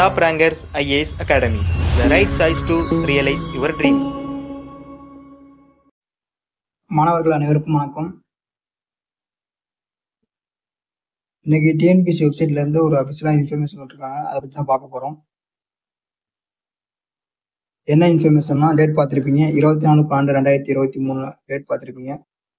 Top Rankers IAS Academy, the right choice to realize your dream. மாணவர்கள் அனைவருக்கும் வணக்கம் இன்னைக்கு டிஎன்பிசி வெப்சைட்ல இருந்து ஒரு அஃபிஷியலாக இன்ஃபர்மேஷன் விட்டுருக்காங்க அதை பற்றி தான் பார்க்க போகிறோம் என்ன இன்ஃபர்மேஷன்னா டேட் பார்த்துருப்பீங்க இருபத்தி நாலு பன்னெண்டு ரெண்டாயிரத்தி இருபத்தி மூணு டேட் பார்த்துருப்பீங்க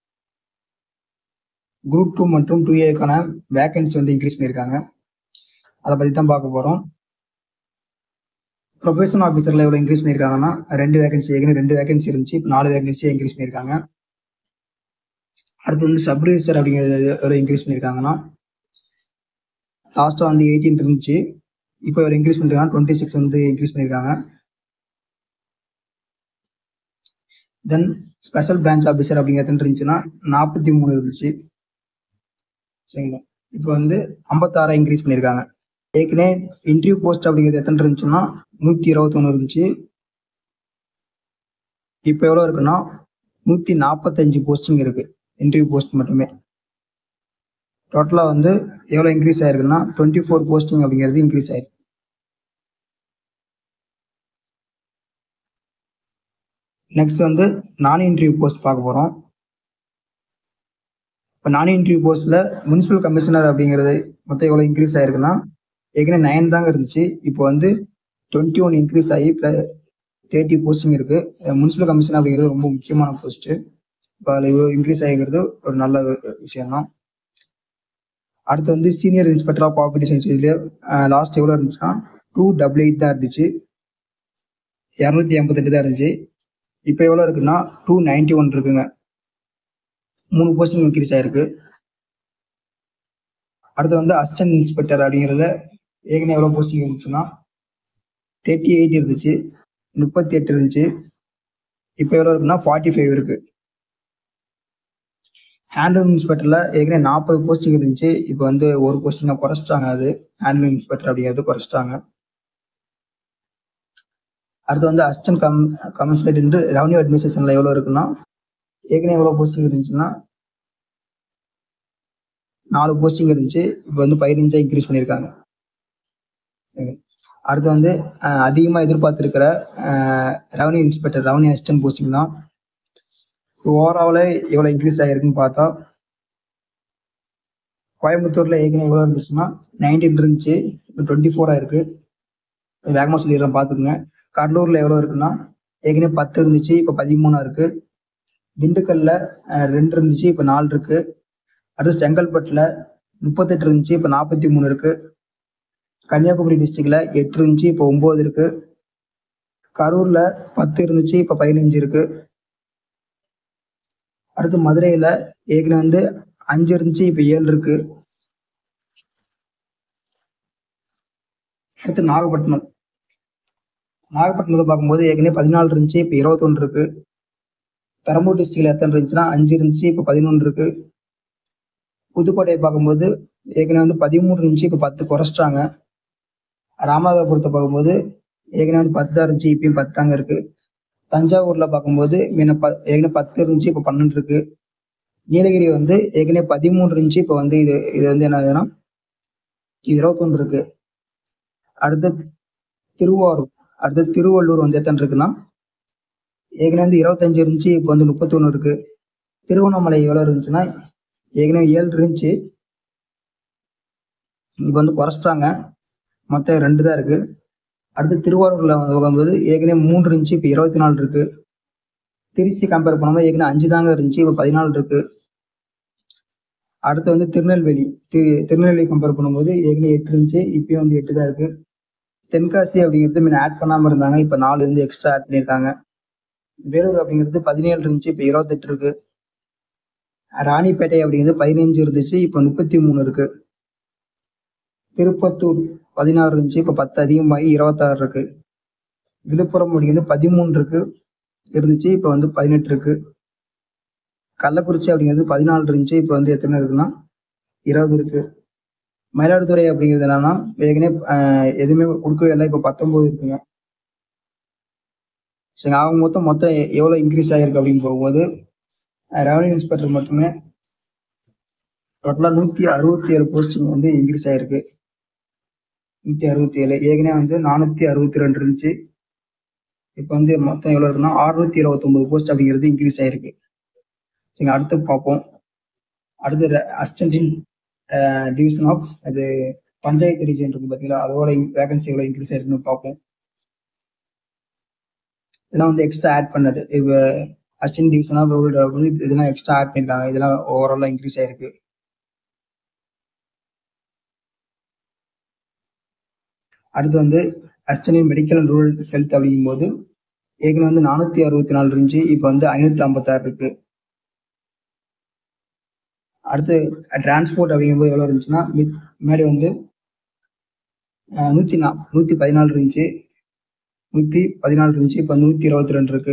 குரூப் டூ மற்றும் டூ ஏக்கான வேகன்சி வந்து இன்க்ரீஸ் பண்ணியிருக்காங்க அதை பற்றி தான் பார்க்க போகிறோம் ப்ரொஃபஷனல் ஆஃபீஸரில் எவ்வளோ இன்க்ரீஸ் பண்ணியிருக்காங்கன்னா ரெண்டு வேகன்சி ஏற்கனவே ரெண்டு வேகன்சி இருந்துச்சு இப்போ நாலு வேகன்சியை இன்க்ரீஸ் பண்ணியிருக்காங்க அடுத்து வந்து சப் ரிஜிஸ்டர் அப்படிங்கிறது எவ்வளோ இன்க்ரீஸ் பண்ணியிருக்காங்கன்னா லாஸ்ட்டாக வந்து எயிட்டீன் இருந்துச்சு இப்போ எவ்வளோ இன்க்ரீஸ் பண்ணிருக்காங்க டுவெண்ட்டி சிக்ஸ் வந்து இன்க்ரீஸ் பண்ணியிருக்காங்க தென் ஸ்பெஷல் பிரான்ச் ஆஃபீஸர் அப்படிங்கிறது இருந்துச்சுன்னா நாற்பத்தி மூணு இருந்துச்சு சரிங்களா இப்போ வந்து ஐம்பத்தாறு இன்க்ரீஸ் பண்ணியிருக்காங்க ஏற்கனவே இன்டர்வியூ போஸ்ட் அப்படிங்கிறது எத்தனை இருந்துச்சுன்னா நூற்றி இருபத்தொன்று இருந்துச்சு இப்போ எவ்வளோ இருக்குன்னா நூற்றி நாற்பத்தஞ்சு போஸ்டிங் இருக்கு இன்டர்வியூ போஸ்ட் மட்டுமே டோட்டலாக வந்து எவ்வளோ இன்க்ரீஸ் ஆயிருக்குன்னா டுவெண்ட்டி ஃபோர் போஸ்டிங் அப்படிங்கிறது இன்க்ரீஸ் ஆயிருக்கு நெக்ஸ்ட் வந்து நான் இன்டர்வியூ போஸ்ட் பார்க்க போகிறோம் இப்போ நான் இன்டர்வியூ போஸ்ட்டில் முனிசிபல் கமிஷனர் அப்படிங்கிறது மொத்தம் எவ்வளோ இன்க்ரீஸ் ஆயிருக்குன்னா ஏற்கனவே நைன் தாங்க இருந்துச்சு இப்போ வந்து டுவெண்ட்டி ஒன் இன்க்ரீஸ் ஆகி ப்ளஸ் தேர்ட்டி போஸ்டிங் இருக்கு முனிசிபல் கமிஷன் அப்படிங்கிறது ரொம்ப முக்கியமான போஸ்ட்டு இப்போ அதில் இவ்வளோ இன்க்ரீஸ் ஆகிக்கிறது ஒரு நல்ல விஷயம் தான் அடுத்து வந்து senior inspector of property science இதுலேயே லாஸ்ட் எவ்வளோ இருந்துச்சுன்னா டூ டபுள் எயிட் தான் இருந்துச்சு இரநூத்தி எண்பத்தெட்டு தான் இருந்துச்சு இப்போ எவ்வளோ இருக்குன்னா டூ நைன்டி ஒன் இருக்குங்க மூணு போஸ்டிங் இன்க்ரீஸ் ஆயிருக்கு அடுத்து வந்து அசிஸ்டன்ட் இன்ஸ்பெக்டர் அப்படிங்கிறதுல ஏற்கனவே எவ்வளோ போஸ்டிங் இருந்துச்சுன்னா தேர்ட்டி எயிட் இருந்துச்சு முப்பத்தி எட்டு இருந்துச்சு இப்போ எவ்வளோ இருக்குன்னா ஃபார்ட்டி ஃபைவ் இருக்கு ஹேண்ட்லூம் இன்ஸ்பெக்டரில் ஏற்கனவே நாற்பது போஸ்டிங் இருந்துச்சு இப்போ வந்து ஒரு போஸ்டிங்கை குறைச்சிட்டாங்க அது ஹேண்ட்லூம் இன்ஸ்பெக்டர் அப்படிங்கிறது குறைச்சிட்டாங்க அடுத்து வந்து அசிஸ்டன்ட் கம் கமிஷனர் என்று ரெவன்யூ அட்மினிஸ்ட்ரேஷனில் எவ்வளோ இருக்குன்னா ஏற்கனவே எவ்வளோ போஸ்டிங் இருந்துச்சுன்னா நாலு போஸ்டிங் இருந்துச்சு இப்போ வந்து பதினஞ்சா இன்க்ரீஸ் பண்ணியிருக்காங்க சரி அடுத்து வந்து அதிகமாக எதிர்பார்த்துருக்கிற revenue inspector revenue assistant posting தான் ஓவராலே எவ்வளோ இன்க்ரீஸ் ஆகிருக்குன்னு பார்த்தா கோயம்புத்தூரில் ஏற்கனவே எவ்வளோ இருந்துச்சுன்னா நைன்டீன் இருந்துச்சு இப்போ டுவெண்ட்டி ஃபோர் ஆயிருக்கு வேகமாக சொல்லிடுறேன் பார்த்துக்குங்க கடலூரில் எவ்வளோ இருக்குன்னா ஏற்கனவே பத்து இருந்துச்சு இப்போ பதிமூணா இருக்கு திண்டுக்கல்ல ரெண்டு இருந்துச்சு இப்போ நாலு இருக்கு அடுத்து செங்கல்பட்டில் முப்பத்தெட்டு இருந்துச்சு இப்போ நாற்பத்தி மூணு இருக்கு கன்னியாகுமரி டிஸ்ட்ரிக்ட்ல எட்டு இருந்துச்சு இப்போ ஒம்பது இருக்கு கரூர்ல பத்து இருந்துச்சு இப்போ பதினஞ்சு இருக்கு அடுத்து மதுரையில ஏற்கனவே வந்து அஞ்சு இருந்துச்சு இப்போ ஏழு இருக்கு அடுத்து நாகப்பட்டினம் நாகப்பட்டினத்தை பார்க்கும்போது ஏற்கனவே பதினாலு இருந்துச்சு இப்போ இருபத்தொன்று இருக்கு பெரம்பூர் டிஸ்ட்ரிக்ட்ல எத்தனை இருந்துச்சுன்னா அஞ்சு இருந்துச்சு இப்போ பதினொன்று இருக்கு புதுக்கோட்டையை பார்க்கும்போது ஏற்கனவே வந்து பதிமூணு இருந்துச்சு இப்போ பத்து குறைச்சிட்டாங்க ராமநாதபுரத்தை பார்க்கும்போது ஏற்கனவே வந்து பத்து தான் இருந்துச்சு இப்பயும் பத்தாங்க இருக்கு தஞ்சாவூர்ல பார்க்கும்போது முன்ன ப ஏற்கனவே பத்து இருந்துச்சு இப்போ பன்னெண்டு இருக்கு நீலகிரி வந்து ஏற்கனவே பதிமூணு இருந்துச்சு இப்போ வந்து இது இது வந்து என்ன ஆகுதுன்னா இருபத்தொன்று இருக்கு அடுத்து திருவாரூர் அடுத்து திருவள்ளூர் வந்து எத்தனை இருக்குன்னா ஏற்கனவே வந்து இருபத்தஞ்சு இருந்துச்சு இப்போ வந்து முப்பத்தொன்று இருக்கு திருவண்ணாமலை எவ்வளோ இருந்துச்சுன்னா ஏற்கனவே ஏழு இருந்துச்சு இப்போ வந்து குறைச்சிட்டாங்க மொத்தம் ரெண்டு தான் இருக்கு அடுத்து திருவாரூர்ல பார்க்கும்போது ஏற்கனவே மூன்று இருந்துச்சு இப்போ இருபத்தி நாலு இருக்கு திருச்சி கம்பேர் பண்ணும்போது ஏற்கனவே அஞ்சு தாங்க இருந்துச்சு இப்போ பதினாலு இருக்கு அடுத்து வந்து திருநெல்வேலி திரு திருநெல்வேலி கம்பேர் பண்ணும்போது ஏற்கனவே எட்டு இருந்துச்சு இப்பயும் வந்து எட்டு தான் இருக்கு தென்காசி அப்படிங்கிறது முன்ன ஆட் பண்ணாம இருந்தாங்க இப்போ நாலு வந்து எக்ஸ்ட்ரா ஆட் பண்ணியிருக்காங்க வேலூர் அப்படிங்கிறது பதினேழு இருந்துச்சு இப்போ இருபத்தெட்டு இருக்கு ராணிப்பேட்டை அப்படிங்கிறது பதினஞ்சு இருந்துச்சு இப்போ முப்பத்தி மூணு இருக்கு திருப்பத்தூர் பதினாறு இருந்துச்சு இப்போ பத்து அதிகமாகி இருபத்தாறு இருக்கு விழுப்புரம் அப்படிங்கிறது பதிமூணு இருக்கு இருந்துச்சு இப்போ வந்து பதினெட்டு இருக்கு கள்ளக்குறிச்சி அப்படிங்கிறது பதினாலு இருந்துச்சு இப்போ வந்து எத்தனை இருக்குன்னா இருபது இருக்கு மயிலாடுதுறை அப்படிங்கிறது என்னன்னா ஏற்கனவே எதுவுமே கொடுக்கவே இல்லை இப்போ பத்தொன்பது இருக்குங்க சரி அவங்க மொத்தம் மொத்தம் எவ்வளோ இன்க்ரீஸ் ஆகிருக்கு அப்படின்னு போகும்போது ரெவன்யூ இன்ஸ்பெக்டர் மட்டுமே டோட்டலாக நூற்றி அறுபத்தி ஏழு போஸ்டிங் வந்து இன்க்ரீஸ் ஆயிருக்கு நூற்றி அறுபத்தி ஏழு ஏற்கனவே வந்து நானூற்றி அறுபத்தி ரெண்டு இருந்துச்சு இப்போ வந்து மொத்தம் எவ்வளோ இருக்குன்னா அறுநூத்தி இருபத்தொம்பது போஸ்ட் அப்படிங்கிறது இன்க்ரீஸ் ஆயிருக்கு சரிங்க அடுத்து பார்ப்போம் அடுத்து அசிஸ்டன்டின் டிவிஷன் ஆஃப் அது பஞ்சாயத்து ரீஜன் இருக்கு பார்த்தீங்களா அதோட வேகன்சி எவ்வளோ இன்க்ரீஸ் ஆயிருக்குன்னு பார்ப்போம் இதெல்லாம் வந்து எக்ஸ்ட்ரா ஆட் பண்ணது இப்போ assistant division of rural development இதெல்லாம் எக்ஸ்ட்ரா ஆட் பண்ணிருக்காங்க இதெல்லாம் ஓவராலாக இன்க்ரீஸ் ஆயிருக்கு அடுத்து வந்து assistant medical and rural health அப்படிங்கும்போது ஏற்கனவே வந்து நானூற்றி அறுபத்தி நாலு இருந்துச்சு இப்போ வந்து ஐநூற்றி ஐம்பத்தாறு இருக்கு அடுத்து டிரான்ஸ்போர்ட் அப்படிங்கும்போது எவ்வளோ இருந்துச்சுன்னா மி- முன்னாடி வந்து அஹ், நூத்தி நா நூத்தி பதினாலு இருந்துச்சு நூத்தி பதினாலு இருந்துச்சு இப்போ நூத்தி இருபத்தி ரெண்டு இருக்கு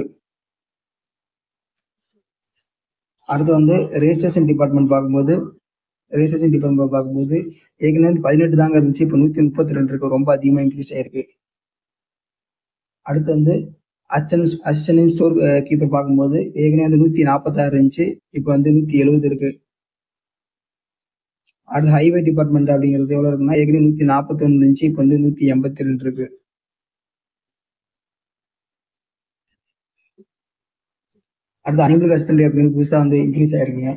அடுத்து வந்து ரெஜிஸ்ட்ரேஷன் டிபார்ட்மெண்ட் பார்க்கும்போது ரெஜிஸ்ட்ரேஷன் டிபார்ட்மெண்ட் பார்க்கும்போது ஏற்கனவே வந்து பதினெட்டு தாங்க இருந்துச்சு இப்போ நூத்தி முப்பத்தி ரெண்டு இருக்கு ரொம்ப அதிகமா இன்க்ரீஸ் ஆயிருக்கு அடுத்து வந்து அசிஸ்டன்ட் அசிஸ்டன்ட் ஸ்டோர் கீப்பர் பார்க்கும்போது ஏற்கனவே வந்து நூத்தி நாற்பத்தாறு இருந்துச்சு இப்போ வந்து நூத்தி எழுபது இருக்கு அடுத்து ஹைவே டிபார்ட்மெண்ட் அப்படிங்கிறது எவ்வளவு இருக்குன்னா ஏற்கனவே நூத்தி நாற்பத்தி ஒன்று இருந்துச்சு இப்போ வந்து நூத்தி எண்பத்தி ரெண்டு இருக்கு அடுத்து அனிமல் ஹஸ்பண்டரி அப்படின்னு புதுசா வந்து இன்க்ரீஸ் ஆயிருக்குங்க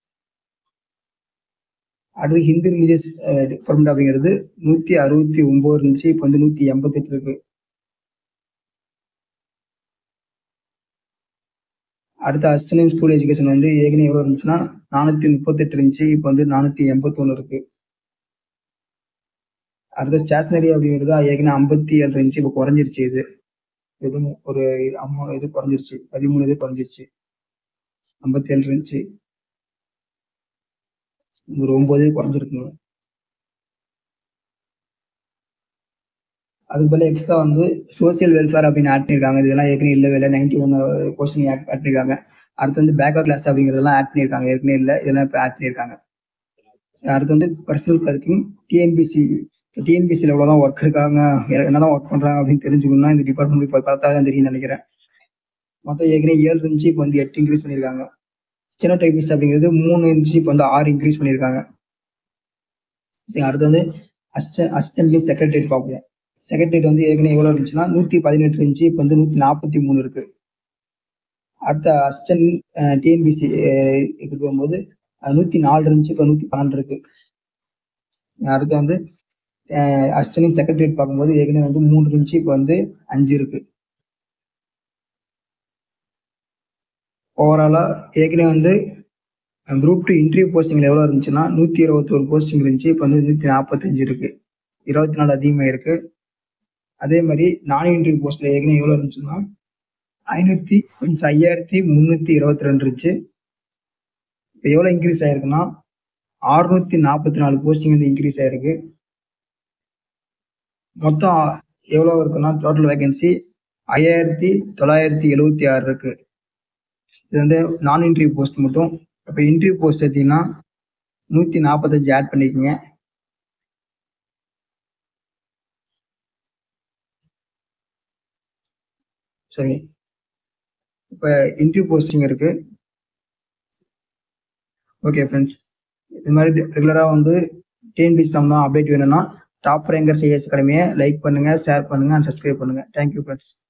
அடுத்து ஹிந்து ரிலீஜியஸ் டிபார்ட்மெண்ட் அப்படிங்கிறது நூத்தி அறுபத்தி ஒன்பது இருந்துச்சு இப்போ வந்து நூத்தி எண்பத்தெட்டு இருக்கு அடுத்து அசிஸ்டன்ட் ஸ்கூல் எஜுகேஷன் வந்து ஏற்கனவே எவ்வளவு இருந்துச்சுன்னா நானூத்தி முப்பத்தெட்டு இருந்துச்சு இப்போ வந்து நானூத்தி எண்பத்தொன்னு இருக்கு அடுத்து ஸ்டேஷனரி அப்படிங்கிறது ஏற்கனவே ஐம்பத்தி ஏழு இருந்துச்சு இப்போ குறைஞ்சிருச்சு இது இது மு- ஒரு அம்மா இது குறைஞ்சிருச்சு பதிமூணு இது குறைஞ்சிருச்சு ஐம்பத்தி ஏழு இருந்துச்சு ஒரு ஒன்பது இது குறைஞ்சிருக்குங்க அதுக்கு பதிலா எக்ஸ்ட்ரா வந்து சோசியல் வெல்ஃபேர் அப்படின்னு ஆட் பண்ணிருக்காங்க இதெல்லாம் ஏற்கனவே இல்லவே இல்லை நைன்டி ஒன் கொஸ்டின் ஆட் பண்ணிருக்காங்க அடுத்து வந்து பேக்கப் கிளாஸ் அப்படிங்கிறதெல்லாம் ஆட் பண்ணிருக்காங்க ஏற்கனவே இல்லை இதெல்லாம் இப்போ ஆட் பண்ணிருக்காங்க அடுத்து வந்து பர்சனல் கிளர்க்கிங் டிஎன்பிசி டிஎன்பிசியில் எவ்வளோதான் ஒர்க் இருக்காங்க என்னதான் ஒர்க் பண்றாங்க அப்படின்னு தெரிஞ்சுக்கணும்னா இந்த டிபார்ட்மெண்ட் போய் பார்த்தா தான் தெரியும் நினைக்கிறேன் மொத்தம் ஏற்கனவே ஏழு இருந்துச்சு இப்போ வந்து எட்டு இன்க்ரீஸ் பண்ணியிருக்காங்க சின்ன டைபிஸ்ட் அப்படிங்கிறது மூணு இருந்துச்சு இப்போ வந்து ஆறு இன்க்ரீஸ் பண்ணியிருக்காங்க சரி அடுத்து வந்து அசிஸ்டன்ட் அசிஸ்டன்ட்லி செக்ரட்டரியேட் பார்ப்போம் செக்ரட்டரியேட் வந்து ஏற்கனவே எவ்வளோ இருந்துச்சுன்னா நூற்றி பதினெட்டு இருந்துச்சு இப்போ வந்து நூற்றி நாற்பத்தி மூணு இருக்கு அடுத்த அசிஸ்டன்ட் டிஎன்பிசி இதுக்கு போகும்போது நூற்றி நாலு இருந்துச்சு இப்போ நூற்றி பன்னெண்டு இருக்கு அடுத்து வந்து அசிஸ்டன்ட் செக்ரட்டரியேட் பார்க்கும்போது ஏற்கனவே வந்து மூணு இருந்துச்சு இப்போ வந்து அஞ்சு இருக்கு ஓவராலா ஏற்கனவே வந்து குரூப் டூ இன்டர்வியூ போஸ்டிங்ல எவ்வளோ இருந்துச்சுன்னா நூற்றி இருபத்தோரு போஸ்டிங் இருந்துச்சு இப்போ வந்து நூற்றி நாற்பத்தஞ்சு இருக்கு இருபத்தி நாலு அதிகமாக இருக்கு அதே மாதிரி நான் இன்டர்வியூ போஸ்ட்ல ஏற்கனவே எவ்வளோ இருந்துச்சுன்னா ஐநூற்றி கொஞ்சம் ஐயாயிரத்தி முந்நூற்றி இருபத்தி ரெண்டு இருந்துச்சு இப்போ எவ்வளோ இன்க்ரீஸ் ஆயிருக்குன்னா அறுநூத்தி நாற்பத்தி நாலு போஸ்டிங் வந்து இன்க்ரீஸ் ஆயிருக்கு மொத்தம் எவ்வளோ இருக்குன்னா டோட்டல் வேகன்சி ஐயாயிரத்தி தொள்ளாயிரத்தி எழுவத்தி ஆறு இருக்கு இது வந்து நான் இன்டர்வியூ போஸ்ட் மட்டும் இப்போ இன்டர்வியூ போஸ்ட் எடுத்தீங்கன்னா நூற்றி நாற்பத்தஞ்சு ஆட் பண்ணிக்கோங்க சரி இப்போ இன்டர்வியூ போஸ்டிங் இருக்கு ஓகே ஃப்ரெண்ட்ஸ் இது மாதிரி ரெகுலராக வந்து டிஎன்பிசி சம்பந்தம் அப்டேட் வேணும்னா டாப் ரேங்கர் சிஎஸ் அகாடமியை லைக் பண்ணுங்க ஷேர் பண்ணுங்க அண்ட் சப்ஸ்கிரைப் பண்ணுங்க தேங்க்யூ ஃப்ரெண்ட்ஸ்